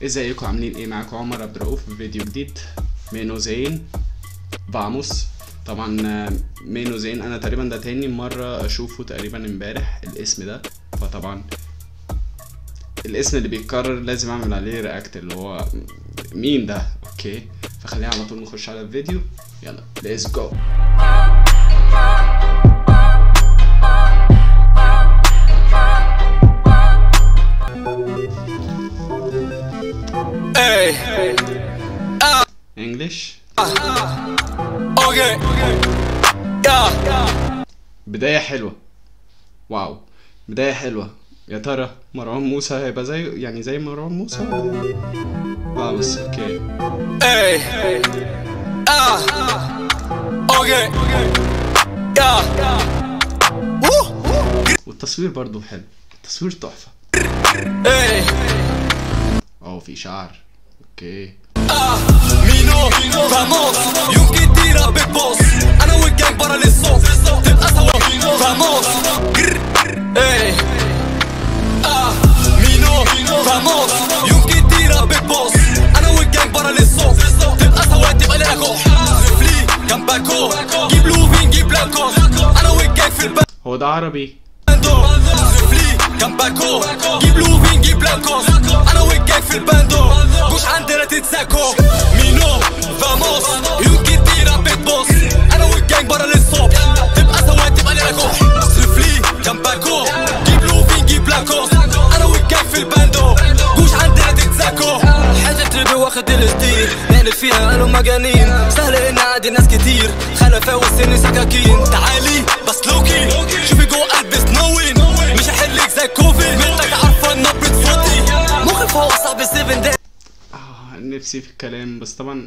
ازيكم عاملين ايه معاكم عمر عبد الرؤوف في فيديو جديد مينو زين فاموس طبعا آه، مينو زين انا تقريبا ده تاني مرة اشوفه تقريبا امبارح الاسم ده فطبعا الاسم اللي بيتكرر لازم اعمل عليه رياكت اللي هو مين ده اوكي فخلينا على طول نخش على الفيديو يلا ليتس جو Hey, انجلش okay, yeah, بداية حلوة واو بداية حلوة يا ترى مروان موسى هيبقى زي يعني زي مروان موسى اه بس اوكي hey, ah, okay, yeah, woo, والتصوير برضو حلو التصوير تحفة hey, اه في شعر اوكي ah, مينو فاموس يمكن تيرا بيج بوس انا والجانج برا للصوت تبقى سوا فاموس hey, ah, مينو فاموس يمكن تيرا بيج بوس انا والجانج برا للصوت تبقى سوا تبقى لنا كوح فلي كان باكو جيب لوفين جيب لاكو انا والجانج في الباك هو ده عربي باندو سفلي كان باكو جيب لوفين جيب لاكوس انا والجاك في الباندو مش عندنا تتساكو مينو فاموس يمكن تيرا بيت بوس انا والجاك برا للصوب تبقى سوا تبقى لنا كوح سفلي كان باكو جيب لوفين جيب لاكوس انا والجاك في الباندو مش عندنا تتساكو حاجة تربي واخد الستيل لان فيها قالوا مجانين سهل ان عادي ناس كتير خلفاء والسن سكاكين تعالي بس لوكي شوفي جوه قلبي سنوين مش هحلك زي كوفيد منك عارفه نبرة صوتي مخي فوق صعب 7 دقايق اه نفسي في الكلام بس طبعا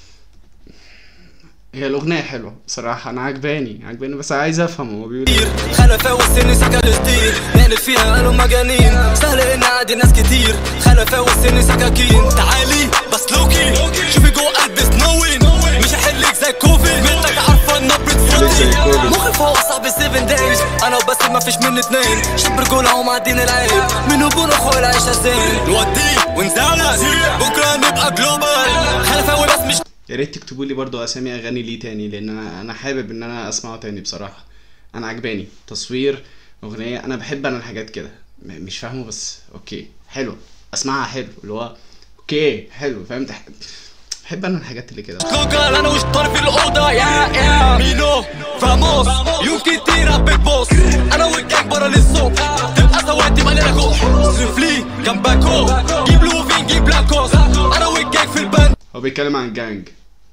هي الأغنية حلوة بصراحة أنا عجباني عجباني بس عايز أفهم هو بيقول إيه. خلفاء والسن سكا ستيل لان فيها قالوا مجانين سهل ان عادي ناس كتير خلفاء والسن سكاكين تعالي بس لوكي شوفي جوه قلبي سنوين مش هحلك زي كوفيد منك عارفه نبرة زي صوتي كوفيد. مخي فوق صعب 7 دايز انا وبس ما فيش من اتنين شاب رجولة ومعدين العيب من ابونا اخويا العيشة زين نودي ونزعلك بكره نبقى جلوبال خلفاوي بس مش يا ريت تكتبوا لي برضو أسامي أغاني ليه تاني لأن أنا أنا حابب إن أنا أسمعه تاني بصراحة أنا عجباني تصوير أغنية أنا بحب أنا الحاجات كده م- مش فاهمه بس أوكي حلو أسمعها حلو اللي هو أوكي حلو فهمت بحب أنا الحاجات اللي كده جوجل انا مش طالب في الاوضه يا يا مينو فاموس يمكن تيرا بيج بوس انا والجانج برا للصوب تبقى سوا تبقى لنا كوح سفلي كان باكو جيب لوفين جيب لاكوس انا والجانج في الباند هو بيتكلم عن جانج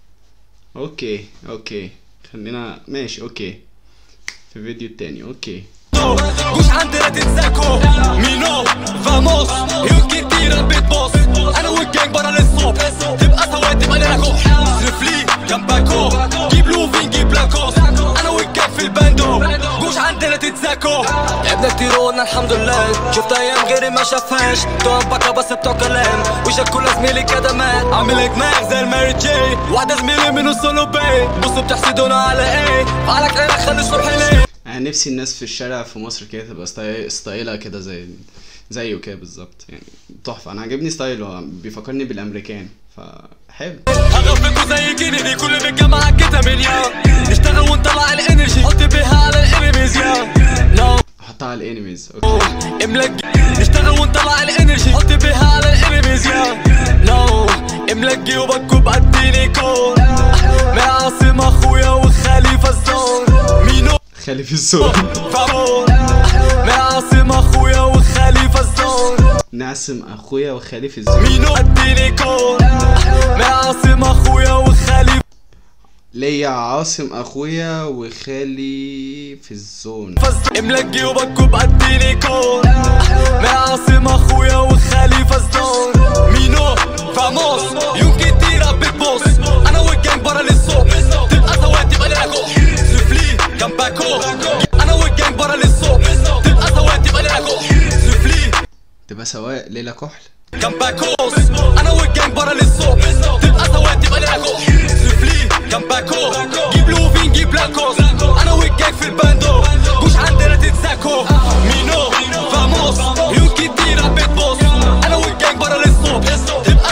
اوكي اوكي خلينا ماشي اوكي في الفيديو التاني اوكي مش عندنا تتساكو مينو فاموس يمكن تيرا بيج بوس انا والجانج برا للصوب تبقى سوا تبقى لنا كوح سفلي كان باكو جيب لوفين جيب لاكوس انا والجانج في الباندو مش عندنا تتساكو لعبنا كتير وقلنا الحمد لله شفت ايام غيري ما شافهاش تقف بكا بس بتوع كلام وشك كل زميلي كده مات عامل اجماع زي الماري جي واحدة زميلي من السولو باي بصوا بتحسدونا على ايه فعلك عينك خلي الصبح ليه انا نفسي الناس في الشارع في مصر كده تبقى ستاي- ستايلها كده زي زيه كده بالظبط يعني تحفه انا عاجبني ستايله بيفكرني بالامريكان فحلو هغفلكوا زي كينيدي كل بالجامعة كتامين يا نشتغل ونطلع الانرجي حط بيها على الانميز يا نو احطها على الانميز اوكي املك نشتغل ونطلع الانرجي حط بيها على الانميز يا نو املك جيوبك وبعديني كون معاصم اخويا وخليفة الزون مينو خلي في الصوت فامون معاصم اخويا وخليفة الزون نعسم اخويا وخالي في الزون مينو اديني كون معاصم اخويا وخليفة ليا عاصم اخويا وخالي في الزون فز املك جيوبك وبعديني كون معاصم اخويا وخليفة الزون مينو فاموس يمكن تيرا بيج بوس انا والجانج برا للصوب تبقى سوا تبقى لنا كوح سفلي كان باكو انا والجانج برا للصوب تبقى سوا تبقى لنا كوح سفلي تبقى سواء ليلى كحل كان باكوس انا والجانج برا للصوب تبقى سوا تبقى لنا كوح سفلي كان باكو جيب لوفين جيب لاكوس انا والجانج في الباندو مش عندنا تتساكو مينو فاموس يمكن تيرا بيت بوس انا والجانج برا للصوب تبقى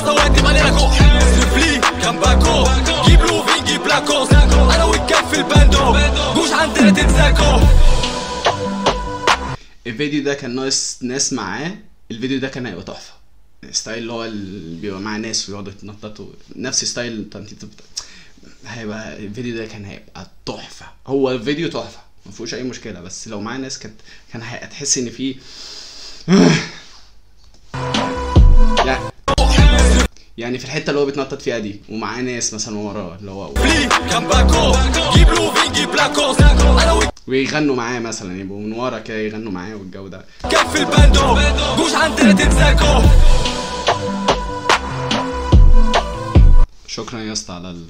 الفيديو ده كان ناقص ناس معاه الفيديو ده كان هيبقى تحفه ستايل اللي هو اللي بيبقى معاه ناس ويقعدوا يتنططوا نفس ستايل التنطيط بتاع هيبقى الفيديو ده كان هيبقى تحفه هو الفيديو تحفه ما فيهوش اي مشكله بس لو معاه ناس كانت كان هتحس ان في يعني يعني في الحته اللي هو بيتنطط فيها دي ومعاه ناس مثلا وراه اللي هو فلي كان باكو جيب لوفي جيب لاكوس انا وياك ويغنوا معاه مثلا يبقوا من ورا كده يغنوا معاه والجو ده في الباندو جوش عندنا تتزاكو شكرا يا اسطى على ال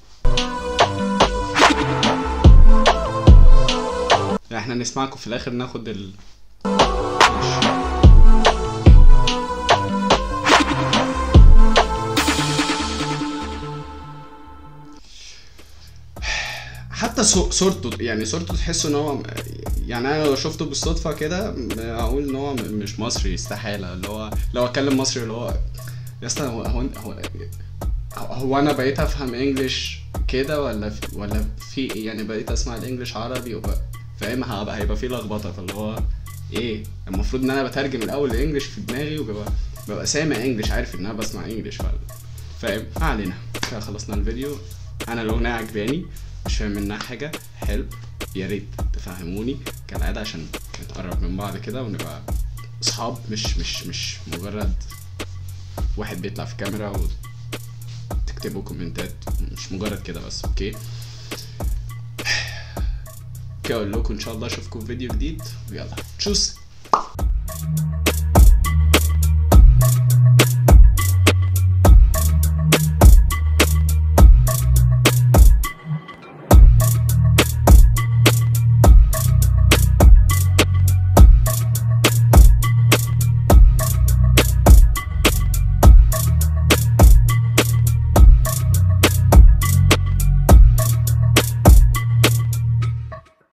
احنا نسمعكم في الاخر ناخد ال ماشي. حتى صو- صورته يعني صورته تحس ان هو يعني انا لو شفته بالصدفه كده اقول ان هو م- مش مصري استحاله اللي هو لو اتكلم مصري اللي هو يا اسطى هو هو هو هو انا بقيت افهم انجلش كده ولا في ولا في يعني بقيت اسمع الانجليش عربي وبقى فاهم هبقى هيبقى في لخبطه فاللي هو ايه المفروض ان انا بترجم الاول الانجليش في دماغي وببقى ببقى سامع انجليش عارف ان انا بسمع انجليش ف- فاهم ما علينا كده خلصنا الفيديو انا الاغنيه عجباني مش فاهم منها حاجه حلو يا ريت تفهموني كالعاده عشان نتقرب من بعض كده ونبقى اصحاب مش مش مش مجرد واحد بيطلع في كاميرا وتكتبوا كومنتات مش مجرد كده بس اوكي كده اقول لكم ان شاء الله اشوفكم في فيديو جديد ويلا تشوس